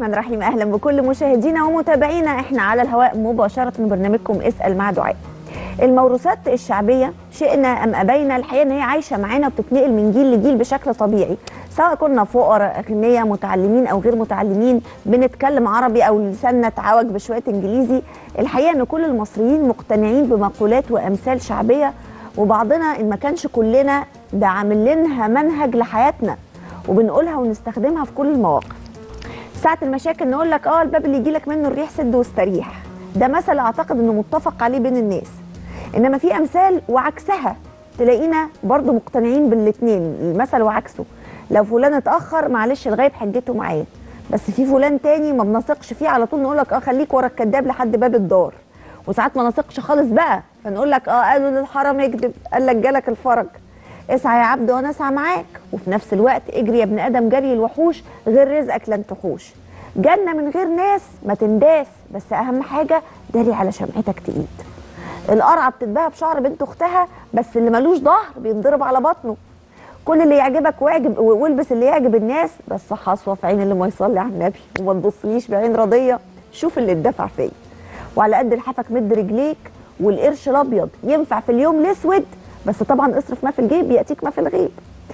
الرحمن الرحيم اهلا بكل مشاهدينا ومتابعينا احنا على الهواء مباشره من برنامجكم اسال مع دعاء الموروثات الشعبيه شئنا ام ابينا الحقيقه ان هي عايشه معانا وبتتنقل من جيل لجيل بشكل طبيعي سواء كنا فقراء اغنياء متعلمين او غير متعلمين بنتكلم عربي او لساننا اتعوج بشويه انجليزي الحقيقه ان كل المصريين مقتنعين بمقولات وامثال شعبيه وبعضنا ان ما كانش كلنا ده عامل لنا منهج لحياتنا وبنقولها ونستخدمها في كل المواقف ساعة المشاكل نقول لك اه الباب اللي يجي لك منه الريح سد واستريح ده مثل اعتقد انه متفق عليه بين الناس انما في امثال وعكسها تلاقينا برضو مقتنعين بالاثنين المثل وعكسه لو فلان اتاخر معلش الغايب حجته معاه بس في فلان تاني ما بنثقش فيه على طول نقول لك اه خليك ورا الكداب لحد باب الدار وساعات ما نثقش خالص بقى فنقول لك اه قالوا للحرام اكذب قال لك جالك الفرج اسعى يا عبد وانا اسعى معاك وفي نفس الوقت اجري يا ابن ادم جري الوحوش غير رزقك لن تحوش جنه من غير ناس ما تنداس بس اهم حاجه داري على شمعتك تقيد القرعه بتتباهى بشعر بنت اختها بس اللي ملوش ظهر بينضرب على بطنه كل اللي يعجبك واعجب والبس اللي يعجب الناس بس حصوه في عين اللي ما يصلي على النبي وما تبصليش بعين رضيه شوف اللي اتدفع فيا وعلى قد لحافك مد رجليك والقرش الابيض ينفع في اليوم الاسود بس طبعا اصرف ما في الجيب ياتيك ما في الغيب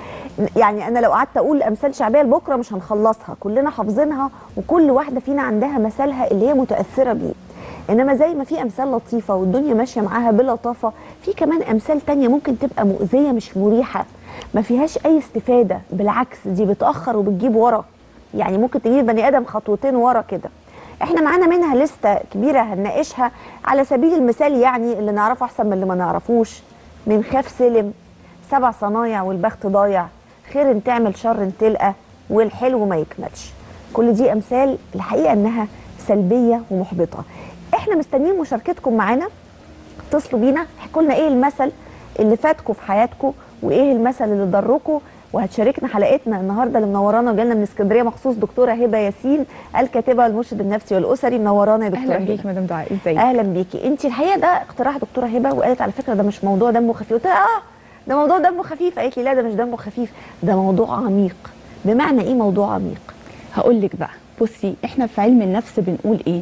يعني انا لو قعدت اقول امثال شعبيه لبكره مش هنخلصها كلنا حافظينها وكل واحده فينا عندها مثلها اللي هي متاثره بيه انما زي ما في امثال لطيفه والدنيا ماشيه معاها بلطافه في كمان امثال تانية ممكن تبقى مؤذيه مش مريحه ما فيهاش اي استفاده بالعكس دي بتاخر وبتجيب ورا يعني ممكن تجيب بني ادم خطوتين ورا كده احنا معانا منها لسته كبيره هنناقشها على سبيل المثال يعني اللي نعرفه احسن من اللي ما نعرفوش من خاف سلم سبع صنايع والبخت ضايع خير تعمل شر تلقى والحلو ما يكملش كل دي امثال الحقيقه انها سلبيه ومحبطه احنا مستنيين مشاركتكم معانا اتصلوا بينا احكوا لنا ايه المثل اللي فاتكم في حياتكم وايه المثل اللي ضركم وهتشاركنا حلقتنا النهارده اللي منورانا وجالنا من اسكندريه مخصوص دكتوره هبه ياسين الكاتبه والمرشد النفسي والاسري منورانا يا دكتوره اهلا بيكي مدام دعاء ازيك اهلا بيكي انت الحقيقه ده اقتراح دكتوره هبه وقالت على فكره ده مش موضوع دمه خفيف قلت لها اه ده موضوع دمه خفيف قالت لي لا ده مش دمه خفيف ده موضوع عميق بمعنى ايه موضوع عميق هقول لك بقى بصي احنا في علم النفس بنقول ايه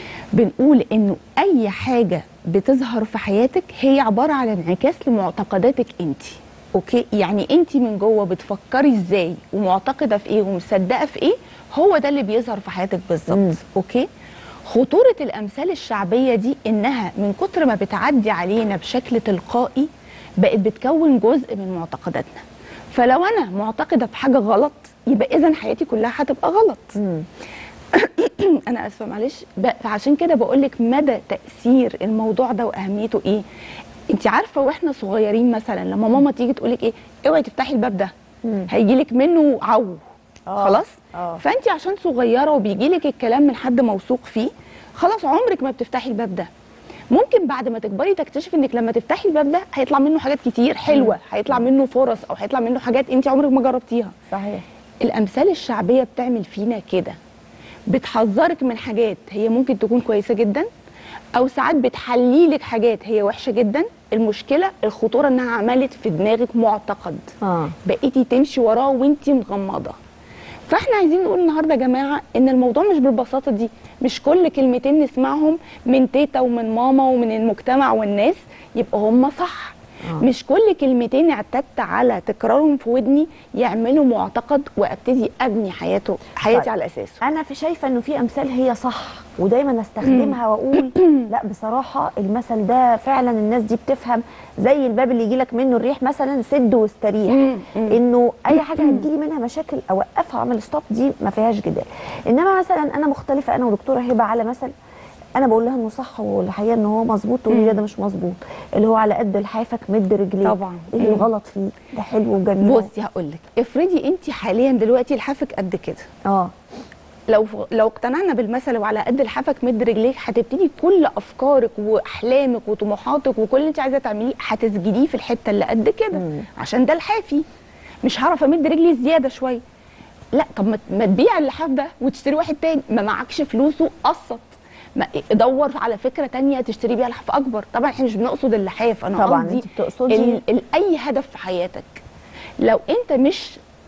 بنقول انه اي حاجه بتظهر في حياتك هي عباره عن انعكاس لمعتقداتك انت اوكي يعني انت من جوه بتفكري ازاي ومعتقده في ايه ومصدقه في ايه هو ده اللي بيظهر في حياتك بالظبط اوكي خطوره الامثال الشعبيه دي انها من كتر ما بتعدي علينا بشكل تلقائي بقت بتكون جزء من معتقداتنا فلو انا معتقده في حاجه غلط يبقى اذا حياتي كلها هتبقى غلط انا اسفه معلش فعشان كده بقول لك مدى تاثير الموضوع ده واهميته ايه انت عارفه واحنا صغيرين مثلا لما ماما تيجي تقول لك ايه اوعي تفتحي الباب ده هيجي لك منه عو آه. خلاص آه. فانت عشان صغيره وبيجي لك الكلام من حد موثوق فيه خلاص عمرك ما بتفتحي الباب ده ممكن بعد ما تكبري تكتشفي انك لما تفتحي الباب ده هيطلع منه حاجات كتير حلوه هيطلع منه فرص او هيطلع منه حاجات انت عمرك ما جربتيها صحيح الامثال الشعبيه بتعمل فينا كده بتحذرك من حاجات هي ممكن تكون كويسه جدا او ساعات بتحلي لك حاجات هي وحشه جدا المشكله الخطوره انها عملت في دماغك معتقد اه بقيتي تمشي وراه وانت مغمضه فاحنا عايزين نقول النهارده يا جماعه ان الموضوع مش بالبساطه دي مش كل كلمتين نسمعهم من تيتا ومن ماما ومن المجتمع والناس يبقى هم صح آه. مش كل كلمتين اعتدت على تكرارهم في ودني يعملوا معتقد وابتدي ابني حياته حياتي طيب. على اساسه انا في شايفه انه في امثال هي صح ودايما استخدمها واقول لا بصراحه المثل ده فعلا الناس دي بتفهم زي الباب اللي يجي لك منه الريح مثلا سد واستريح مم. مم. انه اي حاجه هتجيلي منها مشاكل اوقفها واعمل ستوب دي ما فيهاش جدال انما مثلا انا مختلفه انا ودكتوره هبه على مثل انا بقول لها انه صح والحقيقه ان هو مظبوط تقول لي لا ده مش مظبوط اللي هو على قد لحافك مد رجليك طبعا. ايه مم. الغلط فيه ده حلو وجميل بصي هقول لك افرضي انت حاليا دلوقتي لحافك قد كده اه لو لو اقتنعنا بالمثل وعلى قد لحافك مد رجليك هتبتدي كل افكارك واحلامك وطموحاتك وكل اللي انت عايزه تعمليه هتسجديه في الحته اللي قد كده مم. عشان ده لحافي مش هعرف امد رجلي زياده شويه لا طب ما- ما تبيع اللحاف ده وتشتري واحد تاني ما معكش فلوسه قسط ما دور على فكره تانية تشتري بيها لحاف اكبر طبعا احنا مش بنقصد اللحاف انا طبعا قصدي انت بتقصدي ال- ال- اي هدف في حياتك لو انت مش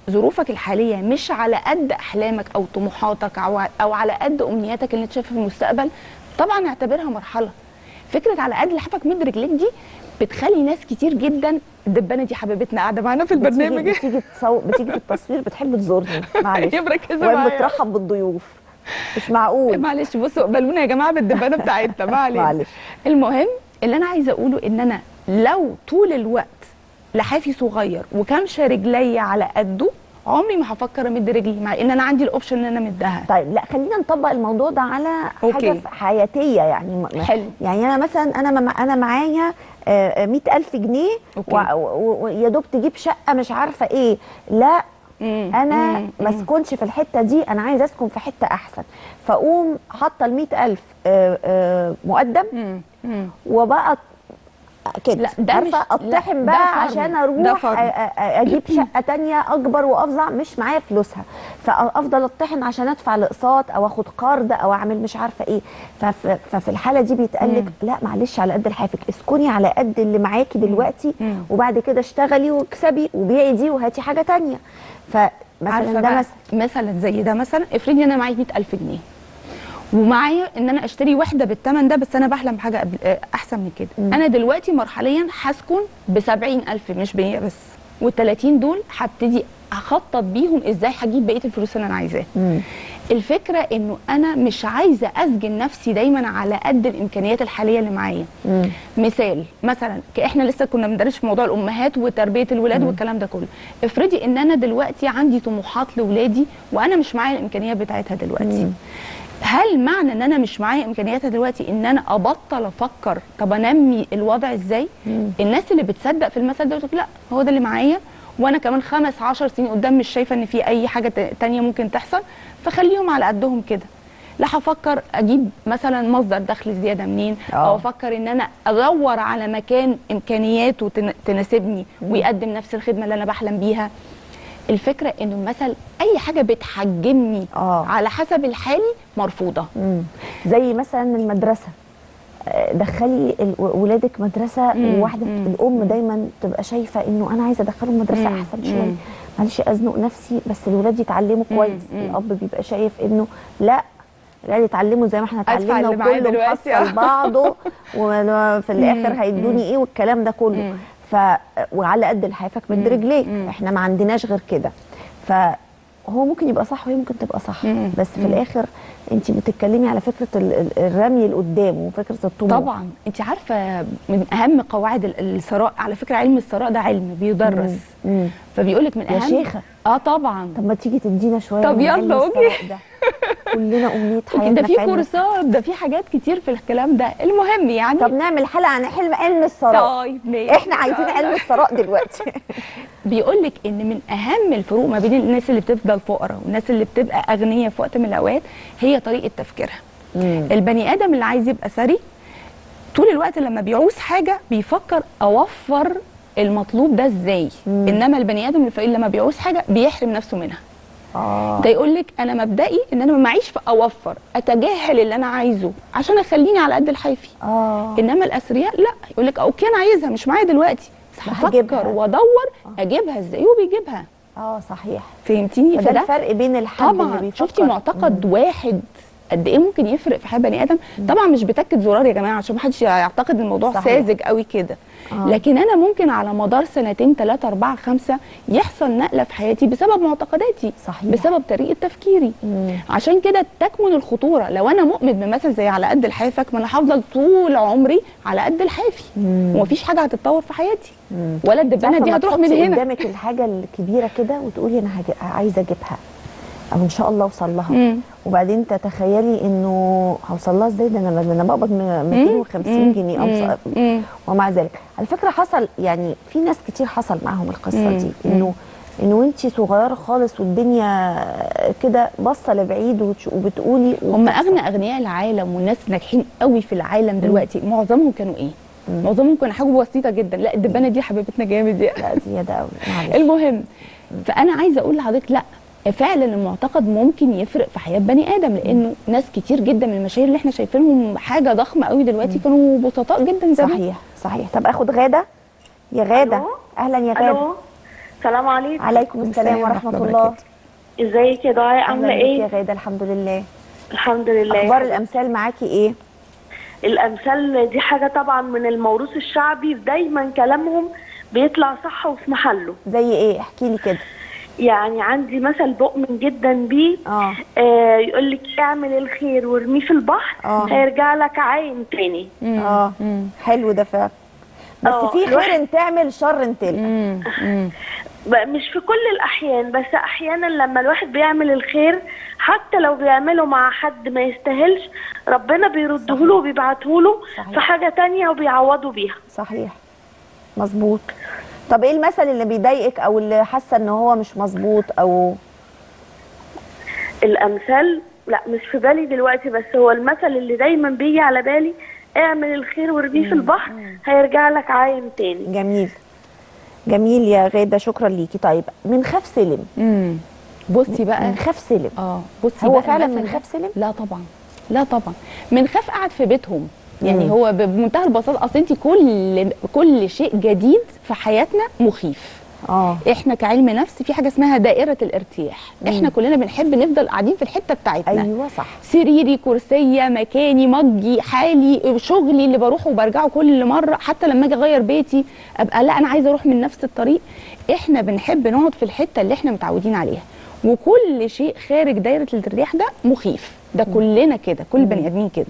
ظروفك الحاليه مش على قد احلامك او طموحاتك او او على قد امنياتك اللي انت شايفها في المستقبل طبعا اعتبرها مرحله فكره على قد لحافك مد رجليك دي بتخلي ناس كتير جدا الدبانه دي حبيبتنا قاعده معانا في البرنامج بتيجي, بتيجي, تصو... بتيجي في التصوير بتحب تزورني معلش هي مركزه وهي معايا بترحب بالضيوف مش معقول معلش بصوا قبلونا يا جماعه بالدبانه بتاعتنا ما علينا معلش المهم اللي انا عايزه اقوله ان انا لو طول الوقت لحافي صغير وكمشه رجلي على قده عمري ما هفكر امد رجلي مع ان انا عندي الاوبشن ان انا امدها طيب لا خلينا نطبق الموضوع ده على حاجه أوكي. في- حياتيه يعني م- حلو. يعني انا مثلا انا م- انا معايا مئة ألف جنيه أوكي. و- و- ويا دوب تجيب شقه مش عارفه ايه لا مم. انا مم. ما اسكنش في الحته دي انا عايزه اسكن في حته احسن فاقوم حاطه ال 100000 آه، آه، مقدم مم. مم. وبقى كده لا، ده عارفه مش- اطحن لا، بقى ده فرض. عشان ده اروح فرض. أ- أ- اجيب شقه تانية اكبر وافظع مش معايا فلوسها فافضل اطحن عشان ادفع الاقساط او اخد قرض او اعمل مش عارفه ايه فف- ففي الحاله دي بيتقال لك لا معلش على قد لحافك اسكني على قد اللي معاكي دلوقتي مم. وبعد كده اشتغلي واكسبي وبيعي دي وهاتي حاجه تانية عارفه فمثلا ده بقى مثلا مثلا زي ده مثلا افرضي انا معايا 100000 جنيه ومعايا ان انا اشتري واحده بالثمن ده بس انا بحلم بحاجه قبل آه، احسن من كده مم. انا دلوقتي مرحليا هسكن ب 70000 مش ب 100 بس وال 30 دول هبتدي اخطط بيهم ازاي هجيب بقيه الفلوس اللي انا عايزاها مم. الفكره انه انا مش عايزه اسجن نفسي دايما على قد الامكانيات الحاليه اللي معايا مم. مثال مثلا ك- احنا لسه كنا بندرس في موضوع الامهات وتربيه الولاد والكلام ده كله افرضي ان انا دلوقتي عندي طموحات لاولادي وانا مش معايا الامكانيات بتاعتها دلوقتي مم. هل معنى ان انا مش معايا امكانياتها دلوقتي ان انا ابطل افكر طب انمي الوضع ازاي مم. الناس اللي بتصدق في المثل ده بتقول لا هو ده اللي معايا وانا كمان خمس عشر سنين قدام مش شايفه ان في اي حاجه ت- تانية ممكن تحصل فخليهم على قدهم كده لا هفكر اجيب مثلا مصدر دخل زياده منين آه. او افكر ان انا ادور على مكان امكانياته تن- تناسبني ويقدم نفس الخدمه اللي انا بحلم بيها الفكره انه المثل اي حاجه بتحجمني آه. على حسب الحالي مرفوضه مم. زي مثلا المدرسه آه، دخلي ال- ولادك مدرسه مم. واحده مم. الام دايما تبقى شايفه انه انا عايزه ادخلهم مدرسه مم. احسن مم. شويه معلش ازنق نفسي بس الولاد يتعلموا مم. كويس مم. الاب بيبقى شايف انه لا الولاد يتعلموا زي ما احنا أدفع اتعلمنا اللي معايا وكله دلوقتي. محصل بعضه وفي الاخر مم. هيدوني ايه والكلام ده كله مم. ف وعلى قد لحافك مد مم. رجليك مم. احنا ما عندناش غير كده فهو ممكن يبقى صح وهي ممكن تبقى صح مم. بس في مم. الاخر انت بتتكلمي على فكره ال- ال- الرمي لقدام وفكره الطموح طبعا انت عارفه من اهم قواعد ال- الثراء على فكره علم الثراء ده علم بيدرس مم. فبيقول لك من يا اهم شيخة. اه طبعا طب ما تيجي تدينا شويه طب من يلا، علم أوكي. الثراء ده كلنا امنيه حياتنا ده في علم كورسات ده في حاجات كتير في الكلام ده المهم يعني طب نعمل حلقه عن حلم علم الثراء طيب ماشي. احنا عايزين علم الثراء دلوقتي بيقول لك ان من اهم الفروق ما بين الناس اللي بتفضل فقراء والناس اللي بتبقى اغنياء في وقت من الاوقات هي طريقه تفكيرها البني ادم اللي عايز يبقى ثري طول الوقت لما بيعوز حاجه بيفكر اوفر المطلوب ده ازاي مم. انما البني ادم الفقير لما بيعوز حاجه بيحرم نفسه منها اه ده يقول لك انا مبدئي ان انا ما معيش في اوفر اتجاهل اللي انا عايزه عشان اخليني على قد الحيفي اه انما الاثرياء لا يقول لك اوكي انا عايزها مش معايا دلوقتي بس هجيبها. هفكر وادور اجيبها ازاي وبيجيبها اه صحيح فهمتيني فده فده الفرق بين الحد اللي طبعا بيفكر شفتي معتقد واحد قد ايه ممكن يفرق في حياه بني ادم طبعا مش بتكت زرار يا جماعه عشان ما حدش يعتقد الموضوع صحيح. ساذج قوي كده آه. لكن انا ممكن على مدار سنتين ثلاثة أربعة خمسة يحصل نقلة في حياتي بسبب معتقداتي صحيح. بسبب طريقة تفكيري مم. عشان كده تكمن الخطورة لو أنا مؤمن بمثل زي على قد الحافك ما أنا هفضل طول عمري على قد الحافي مم. ومفيش حاجة هتتطور في حياتي مم. ولا الدبانة عارفة دي ما هتروح من تحطي هنا قدامك الحاجه الكبيره كده وتقولي انا هج... عايزه اجيبها او ان شاء الله اوصل لها مم. وبعدين تتخيلي انه هوصل لها ازاي ده انا ده انا بقبض م- 250 جنيه مم. أوصل- مم. ومع ذلك على فكره حصل يعني في ناس كتير حصل معاهم القصه مم. دي مم. انه انه وانتي صغيره خالص والدنيا كده باصه لبعيد وتش- وبتقولي هم وبتحصل. اغنى اغنياء العالم والناس ناجحين قوي في العالم دلوقتي معظمهم كانوا ايه مم. معظمهم كانوا حاجه بسيطه جدا لا الدبانه دي حبيبتنا جامد يعني لا زياده قوي معلش المهم فانا عايزه اقول لحضرتك لا فعلا المعتقد ممكن يفرق في حياه بني ادم لانه ناس كتير جدا من المشاهير اللي احنا شايفينهم حاجه ضخمه قوي دلوقتي كانوا بسطاء جدا زمان صحيح صحيح طب اخد غاده يا غاده ألو؟ اهلا يا غاده الو السلام عليكم عليكم السلام ورحمه الله ازيك يا دعاء عامله أهلاً بك يا ايه غاده الحمد لله الحمد لله اخبار الامثال معاكي ايه الامثال دي حاجه طبعا من الموروث الشعبي دايما كلامهم بيطلع صح وفي محله زي ايه احكي لي كده يعني عندي مثل بؤمن جدا بيه اه آه يقول لك اعمل الخير وارميه في البحر آه. هيرجع لك عايم تاني اه حلو ده فعلا بس آه، في الواحد- خير تعمل شر تلقى ب- مش في كل الاحيان بس احيانا لما الواحد بيعمل الخير حتى لو بيعمله مع حد ما يستاهلش ربنا بيرده له وبيبعته له صحيح. في حاجه تانية وبيعوضه بيها صحيح مظبوط طب ايه المثل اللي بيضايقك او اللي حاسه ان هو مش مظبوط او الامثال لا مش في بالي دلوقتي بس هو المثل اللي دايما بيجي على بالي اعمل الخير وارميه في البحر هيرجع لك عايم تاني جميل جميل يا غاده شكرا ليكي طيب من خاف سلم امم بصي بقى من خاف سلم اه بصي هو بقى فعلا المثل من ده- خاف سلم؟ لا طبعا لا طبعا من خاف قعد في بيتهم يعني مم. هو ب- بمنتهى البساطه اصل انت كل كل شيء جديد في حياتنا مخيف اه احنا كعلم نفس في حاجه اسمها دائره الارتياح احنا كلنا بنحب نفضل قاعدين في الحته بتاعتنا ايوه صح سريري كرسيه مكاني مجي حالي شغلي اللي بروحه وبرجعه كل مره حتى لما اجي اغير بيتي ابقى لا انا عايزه اروح من نفس الطريق احنا بنحب نقعد في الحته اللي احنا متعودين عليها وكل شيء خارج دايره الارتياح ده مخيف ده كلنا كده كل بني ادمين كده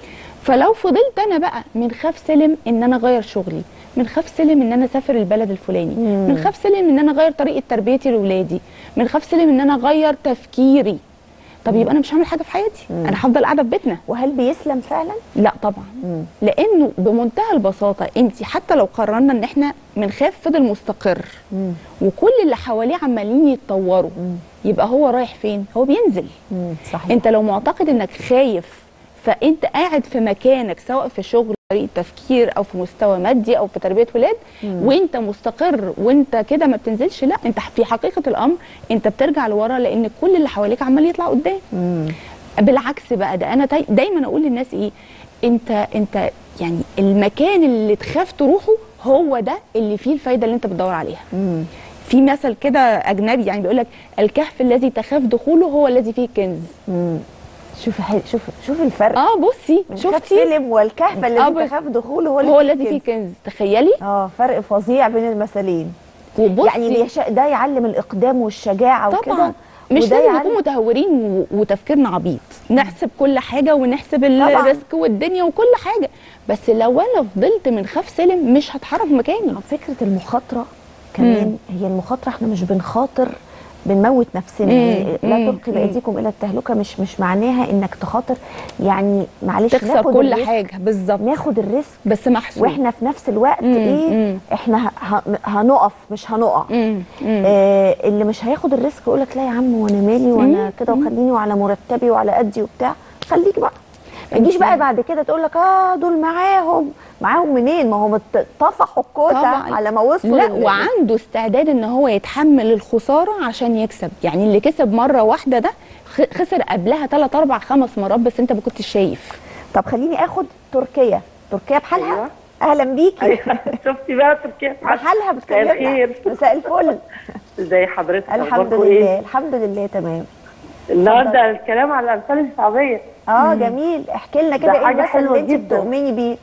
فلو فضلت انا بقى من خاف سلم ان انا اغير شغلي من خاف سلم ان انا اسافر البلد الفلاني مم. من خاف سلم ان انا اغير طريقه تربيتي لاولادي من خاف سلم ان انا اغير تفكيري طب يبقى انا مش هعمل حاجه في حياتي انا هفضل قاعده في بيتنا وهل بيسلم فعلا لا طبعا مم. لانه بمنتهى البساطه انت حتى لو قررنا ان احنا بنخاف فضل مستقر مم. وكل اللي حواليه عمالين يتطوروا يبقى هو رايح فين هو بينزل مم. صحيح انت لو معتقد انك خايف فانت قاعد في مكانك سواء في شغل طريقه تفكير او في مستوى مادي او في تربيه ولاد وانت مستقر وانت كده ما بتنزلش لا انت في حقيقه الامر انت بترجع لورا لان كل اللي حواليك عمال يطلع قدام مم. بالعكس بقى ده انا داي- دايما اقول للناس ايه انت انت يعني المكان اللي تخاف تروحه هو ده اللي فيه الفايده اللي انت بتدور عليها مم. في مثل كده اجنبي يعني بيقول لك الكهف الذي تخاف دخوله هو الذي فيه الكنز مم. شوفي حل... شوف شوف الفرق اه بصي من خاف شفتي سلم والكهف آه، الذي بس- تخاف دخوله هو اللي هو فيه الذي فيه كده. كنز تخيلي اه فرق فظيع بين المثلين وبصي يعني اللي يش- ده يعلم الاقدام والشجاعه وكده طبعا مش وده لازم يعلم- نكون متهورين و- وتفكيرنا عبيط نحسب كل حاجه ونحسب طبعاً. الريسك والدنيا وكل حاجه بس لو انا فضلت من خاف سلم مش هتحرك مكاني طب فكره المخاطره كمان هي المخاطره احنا مش بنخاطر بنموت نفسنا مم. يعني لا مم. تلقي بايديكم الى التهلكه مش مش معناها انك تخاطر يعني معلش تخسر ناخد كل الريسك حاجه بالظبط ناخد الريسك بس محسوب واحنا في نفس الوقت مم. ايه مم. احنا ه- ه- هنقف مش هنقع مم. مم. آه اللي مش هياخد الريسك يقول لك لا يا عم وانا مالي وانا كده وخليني وعلى مرتبي وعلى قدي وبتاع خليك بقى ما تجيش بقى بعد كده تقول لك اه دول معاهم معاهم منين ما هم طفحوا الكوتا طبعاً. على ما وصلوا لا لل- وعنده استعداد ان هو يتحمل الخساره عشان يكسب يعني اللي كسب مره واحده ده خ- خسر قبلها 3 4 5 مرات بس انت ما كنتش شايف طب خليني اخد تركيا تركيا بحالها أيوة. اهلا بيكي ايوه شفتي بقى تركيا بحالها مساء بتكلمنا الخير مساء الفل ازي حضرتك الحمد أخباركم لله ايه الحمد لله تمام النهارده الكلام على الامثال الشعبيه اه جميل احكي لنا كده ده ايه حاجة المثل حلوة اللي انت جداً. بتؤمني بيه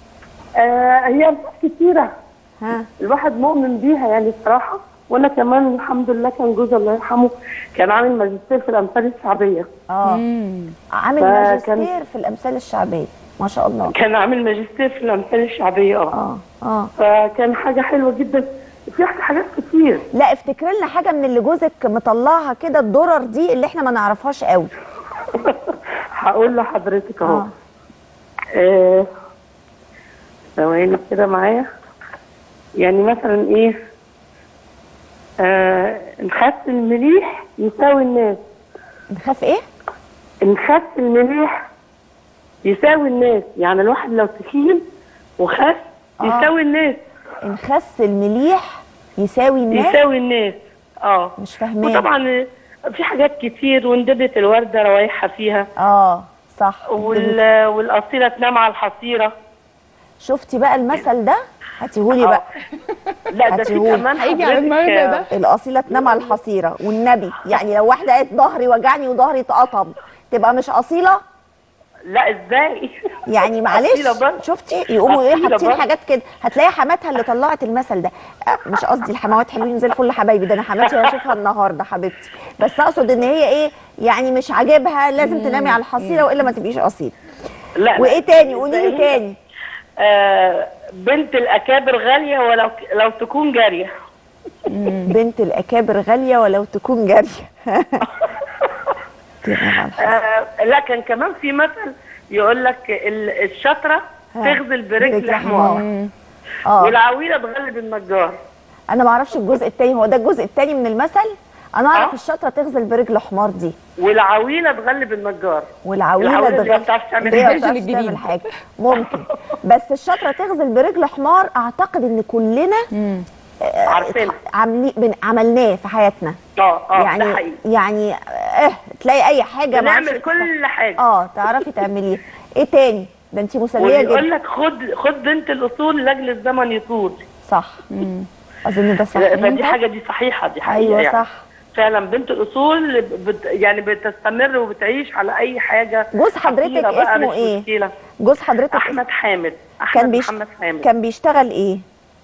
آه هي أمثال كتيره ها الواحد مؤمن بيها يعني بصراحه وانا كمان الحمد لله كان جوزي الله يرحمه كان عامل ماجستير في الامثال الشعبيه اه مم. عامل فكان- ماجستير في الامثال الشعبيه ما شاء الله كان عامل ماجستير في الامثال الشعبيه اه اه اه فكان حاجه حلوه جدا في حاجات كتير لا افتكر لنا حاجه من اللي جوزك مطلعها كده الدرر دي اللي احنا ما نعرفهاش قوي هقول لحضرتك اهو آه. آه، ثواني كده معايا يعني مثلا ايه آه نخس المليح يساوي الناس نخاف ايه نخس المليح يساوي الناس يعني الواحد لو تخين وخس آه. يساوي الناس نخس المليح يساوي الناس يساوي الناس اه مش فاهماه وطبعا في حاجات كتير وندبت الوردة روايحها فيها اه صح وال... والأصيلة تنام على الحصيرة شفتي بقى المثل ده هاتيهولي آه. بقى لا ده في هاتيهولي. كمان هيجي على حضرتك، دماغنا ده. آه، الاصيله تنام على الحصيره والنبي يعني لو واحده قالت ظهري وجعني وظهري اتقطم تبقى مش اصيله لا ازاي يعني معلش أصيلة برضه. شفتي يقوموا ايه أصيلة حاطين برضه. حاجات كده هتلاقي حماتها اللي طلعت المثل ده أه، مش قصدي الحموات حلوين زي الفل حبايبي ده انا حماتي هشوفها النهارده حبيبتي بس اقصد ان هي ايه يعني مش عاجبها لازم تنامي على الحصيره والا ما تبقيش اصيله لا لا. وايه تاني قولي لي إزاي؟ تاني آه بنت الاكابر غاليه ولو لو تكون جاريه بنت الاكابر غاليه ولو تكون جاريه تنام على الحصيرة. آه لا كان كمان في مثل يقول لك ال- الشطره ها. تغزل برجل برجل حمار حمار. اه والعويله تغلب النجار انا ما اعرفش الجزء التاني هو ده الجزء التاني من المثل انا اعرف آه. الشطره تغزل برجل حمار دي والعويله تغلب النجار والعويله العويلة اللي تغزل ما بتعرفش تعمل اللي هي ما حاجة. بتعرفش الجديد. تعمل حاجه ممكن بس الشطره تغزل برجل حمار اعتقد ان كلنا عارفين عاملين بن- عملناه في حياتنا اه اه ده يعني حقيقي يعني اه تلاقي اي حاجه ما أعرفش بنعمل كل حاجه اه تعرفي تعمليها ايه تاني ده انت مسليه ويقول جدا لك خد خد بنت الاصول لاجل الزمن يطول صح اظن ده صح فدي حاجه دي صحيحه دي حقيقه ايوه يعني. صح فعلا بنت الاصول بت يعني بتستمر وبتعيش على اي حاجه جوز حضرتك خطيرة بقى اسمه مش ايه؟ مشكلة. جوز حضرتك احمد حامد احمد كان بيشت... محمد حامد كان بيشتغل ايه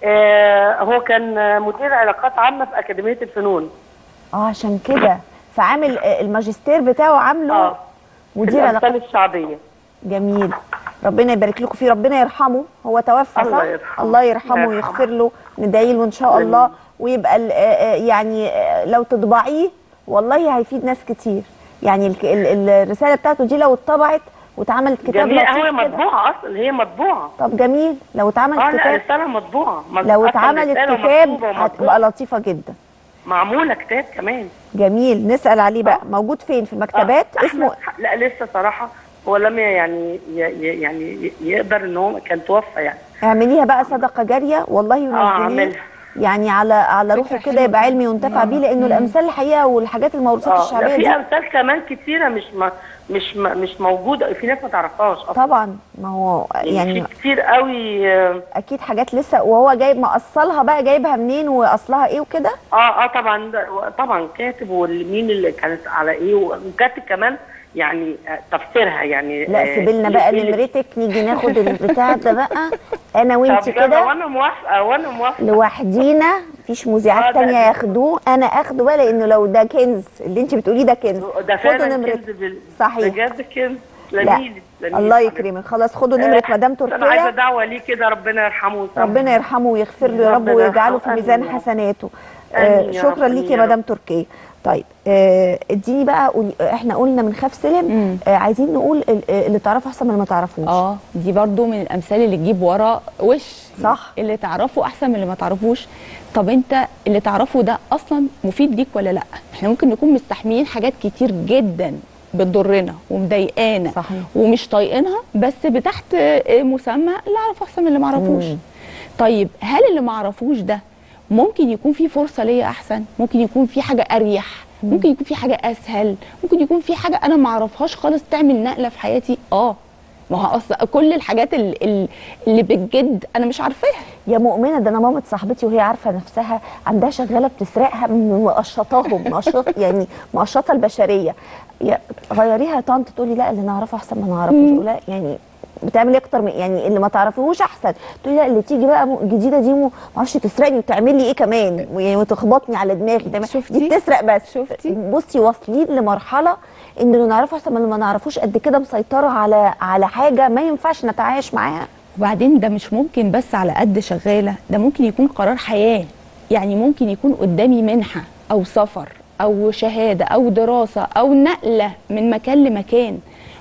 آه هو كان مدير علاقات عامه في اكاديميه الفنون اه عشان كده فعامل آه، الماجستير بتاعه عامله اه مدير الامثال علاقات الشعبيه جميل ربنا يبارك لكم فيه ربنا يرحمه هو توفى الله صح يرحمه. الله يرحمه الله ويغفر يرحمه. له ندعي له ان شاء آمين. الله ويبقى ال- آه، آه، يعني آه، لو تطبعيه والله هيفيد ناس كتير يعني الك- ال- الرساله بتاعته دي لو اتطبعت واتعملت كتاب جميل لطيف هو كده. مطبوعه اصلا هي مطبوعه طب جميل لو اتعمل اه لا كتاب رساله مطبوعه لو أصلاً اتعملت رسالة كتاب مكتوبة هتبقى ومطبوعة. لطيفه جدا معموله كتاب كمان جميل نسال عليه بقى موجود فين في المكتبات آه، اسمه أحمد- لا لسه صراحه هو لم يعني ي- ي- يعني ي- يقدر ان هو كان توفى يعني اعمليها بقى صدقه جاريه والله ينزليه أعملها. يعني على على فكرة روحه كده حلوة. يبقى علمي ينتفع بيه لانه الامثال الحقيقه والحاجات الموروثات اه لا الشعبيه في دي امثال كمان كتيره مش ما مش ما مش موجوده في ناس ما تعرفهاش اصلا طبعا ما هو يعني في كتير قوي اه اكيد حاجات لسه وهو جايب مقصلها بقى جايبها منين واصلها ايه وكده اه طبعا ده- طبعا كاتب والمين اللي كانت على ايه وكاتب كمان يعني آه، تفسيرها يعني لا آه، سيبلنا بقى اللي- نمرتك نيجي ناخد البتاع ده بقى انا طب وانت يلا، كده وانا موافقه وانا موافقه لوحدينا مفيش مذيعات آه، ده- تانية ياخدوه انا اخده بقى لانه لو ده كنز اللي انت بتقوليه ده كنز ده خدوا فعلا نمرتك كنز بال... صحيح بجد كنز لا جميل جميل الله حبيبتي. يكرمك خلاص خدوا نمره آه، مدام انا عايزه تركيا دعوه ليه كده ربنا يرحمه ويسامحه. ربنا يرحمه ويغفر له يا رب ربنا ويجعله في يرحمه. ميزان آمين يا رب. حسناته آمين آه يا شكرا رب. ليكي يا آمين يا مدام تركيا طيب آه، اديني بقى قولي احنا قلنا من خاف سلم آه عايزين نقول ال- آه، اللي تعرفه احسن من اللي ما تعرفوش اه دي برضو من الامثال اللي تجيب ورا وش صح. اللي تعرفه احسن من اللي ما تعرفوش طب انت اللي تعرفه ده اصلا مفيد ليك ولا لا احنا ممكن نكون مستحملين حاجات كتير جدا بتضرنا ومضايقانا صحيح. ومش طايقينها بس بتحت آه، مسمى اللي اعرفه احسن من اللي ما اعرفوش مم. طيب هل اللي ما اعرفوش ده ممكن يكون في فرصه ليا احسن ممكن يكون في حاجه اريح ممكن يكون في حاجه اسهل ممكن يكون في حاجه انا ما اعرفهاش خالص تعمل نقله في حياتي اه ما هو اصلا كل الحاجات ال- ال- اللي بجد انا مش عارفاها يا مؤمنه ده انا مامة صاحبتي وهي عارفه نفسها عندها شغاله بتسرقها من مقشطاهم مقشط يعني مقشطه البشريه يا غيريها يا طنط تقولي لا اللي نعرفه احسن ما نعرفوش أقول لا يعني بتعملي اكتر من يعني اللي ما تعرفيهوش احسن تقولي لا اللي تيجي بقى م- جديده دي ما اعرفش تسرقني وتعملي ايه كمان يعني وتخبطني على دماغي تعمل- شفتي؟ دي بتسرق بس شفتي؟ بصي واصلين لمرحله ان اللي نعرفه احسن من اللي ما نعرفوش قد كده مسيطره على على حاجه ما ينفعش نتعايش معاها وبعدين ده مش ممكن بس على قد شغاله ده ممكن يكون قرار حياه يعني ممكن يكون قدامي منحه او سفر او شهاده او دراسه او نقله من مكان لمكان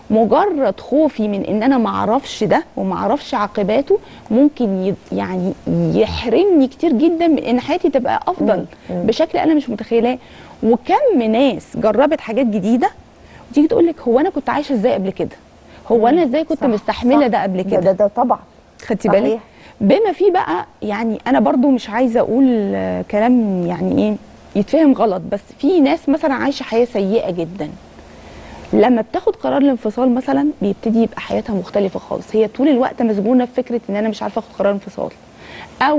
مجرد خوفي من ان انا ما اعرفش ده وما اعرفش عاقباته ممكن ي- يعني يحرمني كتير جدا من ان حياتي تبقى افضل بشكل انا مش متخيلاه وكم ناس جربت حاجات جديده وتيجي تقول لك هو انا كنت عايشه ازاي قبل كده هو انا ازاي كنت صح، مستحمله صح. ده قبل ده كده ده, ده طبعا خدتي صحيح. بالك بما فيه بقى يعني انا برضو مش عايزه اقول آه، كلام يعني ايه يتفهم غلط بس في ناس مثلا عايشه حياه سيئه جدا لما بتاخد قرار الانفصال مثلا بيبتدي يبقى حياتها مختلفه خالص هي طول الوقت مسجونه في فكره ان انا مش عارفه اخد قرار انفصال او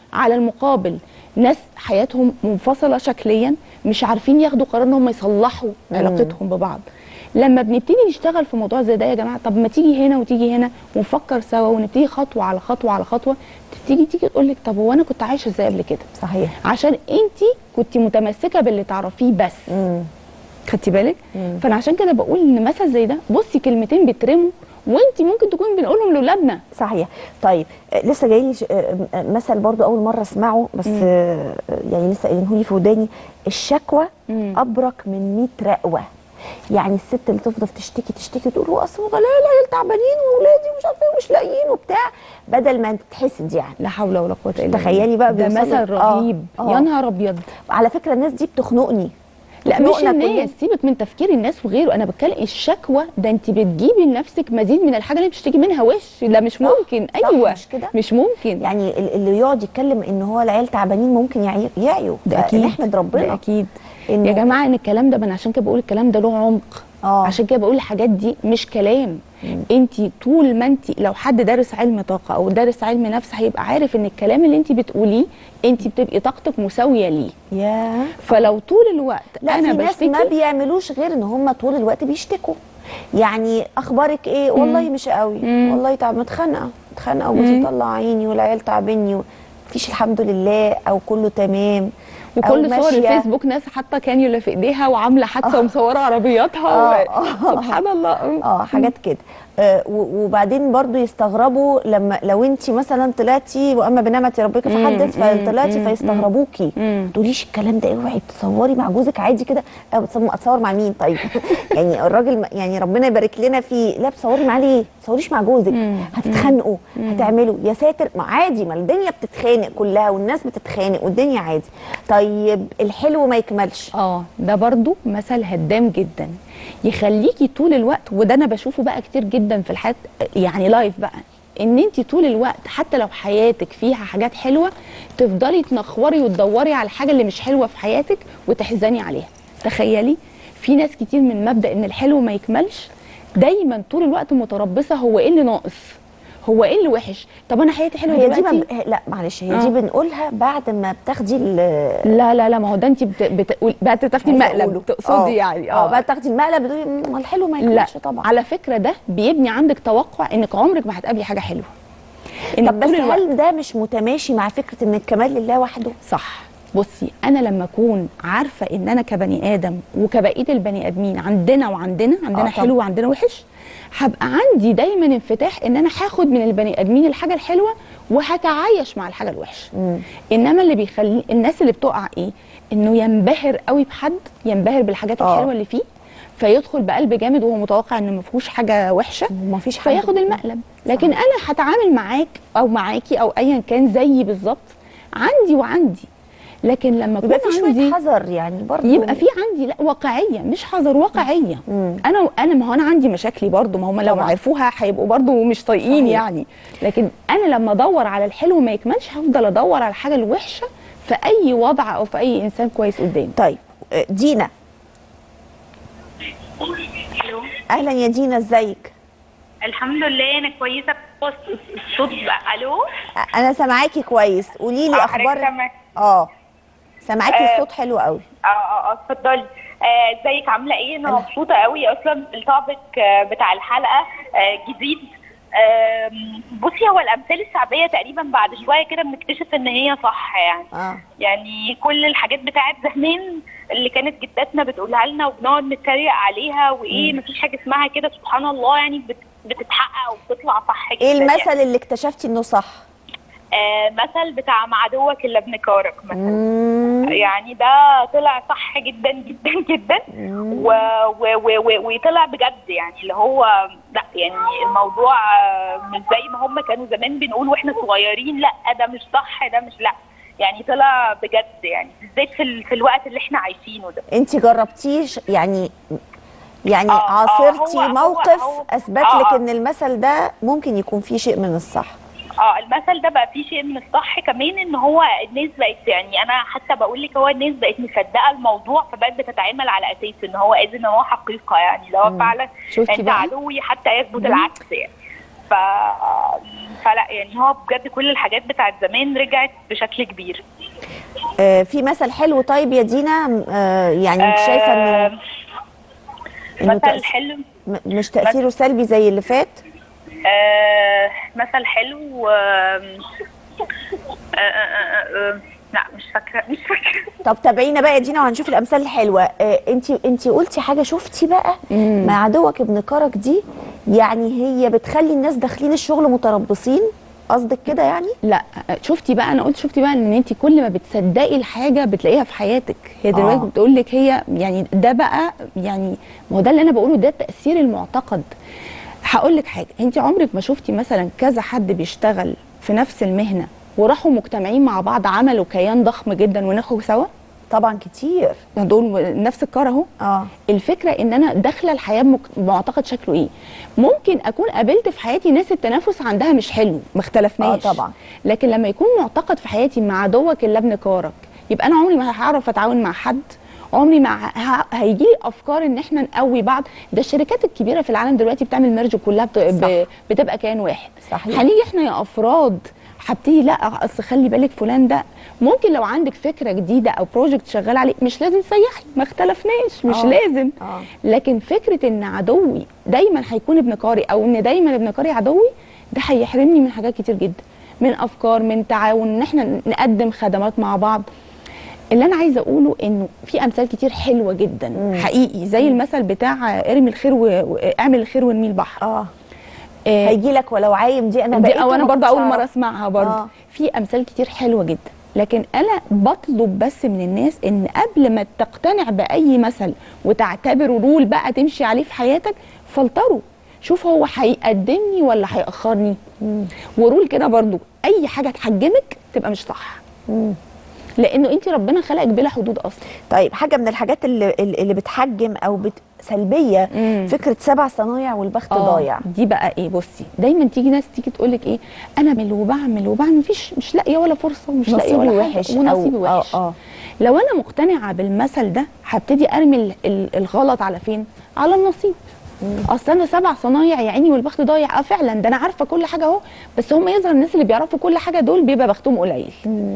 على المقابل ناس حياتهم منفصله شكليا مش عارفين ياخدوا قرار ان هم يصلحوا علاقتهم ببعض لما بنبتدي نشتغل في موضوع زي ده يا جماعه طب ما تيجي هنا وتيجي هنا ونفكر سوا ونبتدي خطوه على خطوه على خطوه تيجي تيجي تقول لك طب هو انا كنت عايشه ازاي قبل كده صحيح عشان انت كنت متمسكه باللي تعرفيه بس مم. خدتي بالك مم. فانا عشان كده بقول ان مثل زي ده بصي كلمتين بيترموا وانت ممكن تكون بنقولهم لاولادنا صحيح طيب آه، لسه جاي لي ش- آه، آه، مثل برضو اول مره اسمعه بس آه، يعني لسه قايلينه لي في وداني الشكوى مم. ابرك من 100 رقوه يعني الست اللي تفضل تشتكي تشتكي تقول هو اصل غلاء العيال تعبانين واولادي ومش عارفه ايه ومش لاقيين وبتاع بدل ما انت تتحسد يعني لا حول ولا قوه الا بالله تخيلي بقى ده بيوصلوا- مثل آه، رهيب آه. يا نهار ابيض على فكره الناس دي بتخنقني لا مش بتخنقنا الناس كلنا. سيبك من تفكير الناس وغيره انا بتكلم الشكوى ده انت بتجيبي لنفسك مزيد من الحاجه اللي بتشتكي منها وش لا مش ممكن صح، ايوه مش كده؟ مش ممكن يعني ال- اللي يقعد يتكلم ان هو العيال تعبانين ممكن يعي- يعيوا ده اكيد نحمد ربنا ده اكيد إنه- يا جماعه ان الكلام ده من عشان كده بقول الكلام ده له عمق آه. عشان كده بقول الحاجات دي مش كلام انت طول ما انت لو حد دارس علم طاقه او دارس علم نفس هيبقى عارف ان الكلام اللي انت بتقوليه انت بتبقي طاقتك مساويه ليه يا فلو طول الوقت لا انا في ناس بشتكي ما بيعملوش غير ان هم طول الوقت بيشتكوا يعني اخبارك ايه والله مش قوي مم. والله تعب متخانقه متخانقه وجوزي طلع عيني والعيال تعبني و- مفيش الحمد لله او كله تمام أو وكل صور ماشية. الفيسبوك ناس حاطه كانيولا في ايديها وعامله حادثه ومصوره عربياتها آه، و... آه. سبحان الله اه حاجات كده آه و- وبعدين برضو يستغربوا لما لو انت مثلا طلعتي واما بنعمه ربك فحدث مم، فطلعتي مم، فيستغربوكي مم. تقوليش الكلام ده اوعي تصوري مع جوزك عادي كده اه بتصور اتصور مع مين طيب يعني الراجل م- يعني ربنا يبارك لنا فيه لا بتصوري معاه ليه؟ ما تصوريش مع جوزك مم. هتتخانقوا هتعملوا يا ساتر ما عادي ما الدنيا بتتخانق كلها والناس بتتخانق والدنيا عادي طيب الحلو ما يكملش اه ده برضو مثل هدام جدا يخليكي طول الوقت وده انا بشوفه بقى كتير جدا في الحياه يعني لايف بقى ان انت طول الوقت حتى لو حياتك فيها حاجات حلوه تفضلي تنخوري وتدوري على الحاجه اللي مش حلوه في حياتك وتحزني عليها تخيلي في ناس كتير من مبدا ان الحلو ما يكملش دايما طول الوقت متربصه هو ايه اللي ناقص هو ايه اللي وحش طب انا حياتي حلوه هي دي دلوقتي ما ب... لا معلش هي آه. دي بنقولها بعد ما بتاخدي ال لا لا لا ما هو ده انت بت... بت... بقى تاخدي عايزة المقلب أقوله. تقصدي آه. يعني اه بعد تاخدي المقلب بتقولي "مم، ما الحلو ما لا يكملش طبعا على فكره ده بيبني عندك توقع انك عمرك ما هتقابلي حاجه حلوه إنك طب بس طول الوقت- هل ده مش متماشي مع فكره ان الكمال لله وحده صح بصي انا لما اكون عارفه ان انا كبني ادم وكبقيه البني ادمين عندنا وعندنا عندنا آه آه حلو طبعا. وعندنا وحش هبقى عندي دايما انفتاح ان انا هاخد من البني ادمين الحاجه الحلوه وهتعايش مع الحاجه الوحشه مم. انما اللي بيخلي الناس اللي بتقع ايه انه ينبهر قوي بحد ينبهر بالحاجات آه. الحلوه اللي فيه فيدخل بقلب جامد وهو متوقع انه ما فيهوش حاجه وحشه ومفيش حد فياخد المقلب لكن انا هتعامل معاك او معاكي او ايا كان زيي بالظبط عندي وعندي لكن لما يبقى يكون في شويه عندي حذر يعني برضه يبقى في عندي لا واقعيه مش حذر واقعيه مم. انا انا ما هو انا عندي مشاكلي برضو ما هم لو طبعا. عرفوها هيبقوا برضو مش طايقين صحيح. يعني لكن انا لما ادور على الحلو ما يكملش هفضل ادور على الحاجه الوحشه في اي وضع او في اي انسان كويس قدامي طيب آه، دينا اهلا يا دينا ازيك الحمد لله انا كويسه بص الصوت بقى الو آه، انا سامعاكي كويس قولي لي آه، اخبار حضرتك سامعة؟ اه سامعاكي آه. الصوت حلو قوي اه اه اه اتفضلي آه، ازيك عامله ايه انا مبسوطه قوي اصلا بالتوبيك آه، بتاع الحلقه آه، جديد آم، بصي هو الامثال الشعبيه تقريبا بعد شويه كده بنكتشف ان هي صح يعني اه يعني كل الحاجات بتاعت زمان اللي كانت جداتنا بتقولها لنا وبنقعد نتريق عليها وايه مفيش حاجه اسمها كده سبحان الله يعني بت- بتتحقق وبتطلع صح جدا ايه يعني. المثل اللي اكتشفتي انه صح آه مثل بتاع مع عدوك الا ابن كارك مثلا مم. يعني ده طلع صح جدا جدا جدا و و و و وطلع بجد يعني اللي هو لا يعني الموضوع آه، مش زي ما هم كانوا زمان بنقول واحنا صغيرين لا ده مش صح ده مش لا يعني طلع بجد يعني بالذات في, ال... في الوقت اللي احنا عايشينه ده انت جربتيش يعني يعني آه، آه، عاصرتي هو- هو- موقف هو- اثبت آه، لك آه. ان المثل ده ممكن يكون فيه شيء من الصح اه المثل ده بقى فيه شيء من الصح كمان ان هو الناس بقت يعني انا حتى بقول لك هو الناس بقت مصدقه الموضوع فبقت بتتعامل على اساس ان هو اذ ان هو حقيقه يعني اللي هو فعلا شفتي انت بقى؟ عدوي حتى يثبت العكس يعني ف فلا يعني هو بجد كل الحاجات بتاعت زمان رجعت بشكل كبير آه في مثل حلو طيب يا دينا آه يعني انت شايفه انه آه، إنه مثل تأس- حلو م- مش تاثيره سلبي زي اللي فات آه، مثل حلو آم، آه، آه، آه، آه، لا مش فاكره مش فاكره طب تابعينا بقى يا دينا وهنشوف الامثال الحلوه انت انت قلتي حاجه شفتي بقى مم. مع عدوك ابن كرك دي يعني هي بتخلي الناس داخلين الشغل متربصين قصدك كده يعني لا شفتي بقى انا قلت شفتي بقى ان انت كل ما بتصدقي الحاجه بتلاقيها في حياتك هي دلوقتي آه. بتقول لك هي يعني ده بقى يعني ما هو ده اللي انا بقوله ده التاثير المعتقد هقول لك حاجه انت عمرك ما شفتي مثلا كذا حد بيشتغل في نفس المهنه وراحوا مجتمعين مع بعض عملوا كيان ضخم جدا ونخرجوا سوا طبعا كتير دول نفس الكار اهو اه الفكره ان انا داخله الحياه بمك- بمعتقد شكله ايه ممكن اكون قابلت في حياتي ناس التنافس عندها مش حلو ما اختلفناش آه طبعا. لكن لما يكون معتقد في حياتي مع عدوك اللي ابن كارك يبقى انا عمري ما هعرف اتعاون مع حد عمري ما هيجي لي افكار ان احنا نقوي بعض ده الشركات الكبيره في العالم دلوقتي بتعمل ميرج كلها بت... صح. ب... بتبقى كيان واحد صحيح. هنيجي احنا يا افراد هبتدي لا اصل خلي بالك فلان ده ممكن لو عندك فكره جديده او بروجكت شغال عليه مش لازم تسيحي ما اختلفناش مش آه. لازم آه. لكن فكره ان عدوي دايما هيكون ابن كاري او ان دايما ابن كاري عدوي ده هيحرمني من حاجات كتير جدا من افكار من تعاون ان احنا نقدم خدمات مع بعض اللي انا عايزه اقوله انه في امثال كتير حلوه جدا مم. حقيقي زي المثل بتاع ارمي الخير و... و- اعمل الخير وارمي البحر اه آه، هيجي لك ولو عايم دي انا دي بقيت او انا ما برضه كنتش اول مره أعرف. اسمعها برضه آه. آه. في امثال كتير حلوه جدا لكن انا بطلب بس من الناس ان قبل ما تقتنع باي مثل وتعتبره رول بقى تمشي عليه في حياتك فلتره شوف هو هيقدمني ولا هيأخرني ورول كده برضو اي حاجه تحجمك تبقى مش صح مم. لانه انت ربنا خلقك بلا حدود اصلا طيب حاجه من الحاجات اللي اللي بتحجم او بت سلبيه مم. فكره سبع صنايع والبخت ضايع دي بقى ايه بصي دايما تيجي ناس تيجي تقول لك ايه انا بعمل وبعمل وبعمل مفيش مش لاقيه ولا فرصه ومش لاقيه نصيبي ولا حاجة وحش ونصيبي أو- وحش اه اه لو انا مقتنعه بالمثل ده هبتدي ارمي ال- ال- الغلط على فين على النصيب اصل انا سبع صنايع يا عيني والبخت ضايع اه فعلا ده انا عارفه كل حاجه اهو بس هم يظهر الناس اللي بيعرفوا كل حاجه دول بيبقى بختهم قليل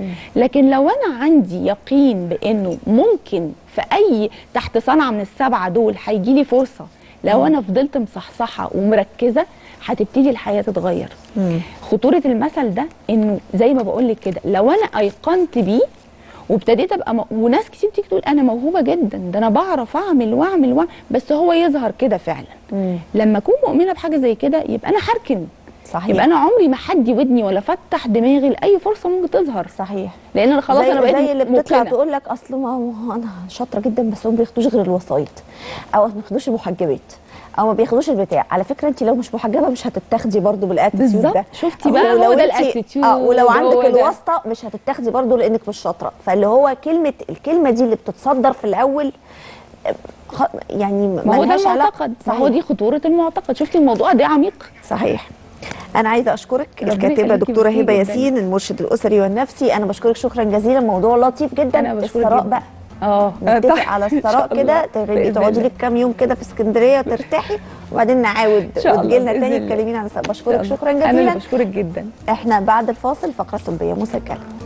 لكن لو انا عندي يقين بانه ممكن في اي تحت صنعه من السبعه دول هيجي لي فرصه لو انا فضلت مصحصحه ومركزه هتبتدي الحياه تتغير مم. خطوره المثل ده انه زي ما بقول لك كده لو انا ايقنت بيه وابتديت ابقى م... وناس كتير تيجي تقول انا موهوبه جدا ده انا بعرف اعمل واعمل واعمل بس هو يظهر كده فعلا مم. لما اكون مؤمنه بحاجه زي كده يبقى انا هركن صحيح يبقى انا عمري ما حد ودني ولا فتح دماغي لاي فرصه ممكن تظهر صحيح لان انا خلاص زي, انا بقيت زي اللي بتطلع مقنعة. تقول لك اصل ما هو انا شاطره جدا بس هم ما بياخدوش غير الوسايط او ما بياخدوش المحجبات او ما بياخدوش البتاع على فكره انت لو مش محجبه مش هتتاخدي برضو بالاتيتيود بالظبط. ده شفتي بقى ولو هو ده انت- الاتيتيود، اه ولو هو عندك ده. الواسطه مش هتتاخدي برضو لانك مش شاطره فاللي هو كلمه الكلمه دي اللي بتتصدر في الاول آه، خ- يعني ما هو ده ملهاش علاقة. المعتقد ما هو صحيح. دي خطوره المعتقد شفتي الموضوع ده عميق صحيح انا عايزه اشكرك ربنا الكاتبه يخليكي، دكتوره ميرسي هبه جداً. ياسين المرشد الاسري والنفسي انا بشكرك شكرا جزيلا موضوع لطيف جدا انا بشكرك الثراء جداً. بقى اه نتفق طيب. على إن شاء الثراء الله. كده تغيبي بإذن تقعدي الله. لك كام يوم كده في اسكندريه ترتاحي وبعدين نعاود إن شاء الله، وتجي لنا بإذن تاني الله. تكلمينا عن بشكرك إن شاء شكرا الله. انا اللي جزيلا بشكرك جدا احنا بعد الفاصل فقره طبيه مسجله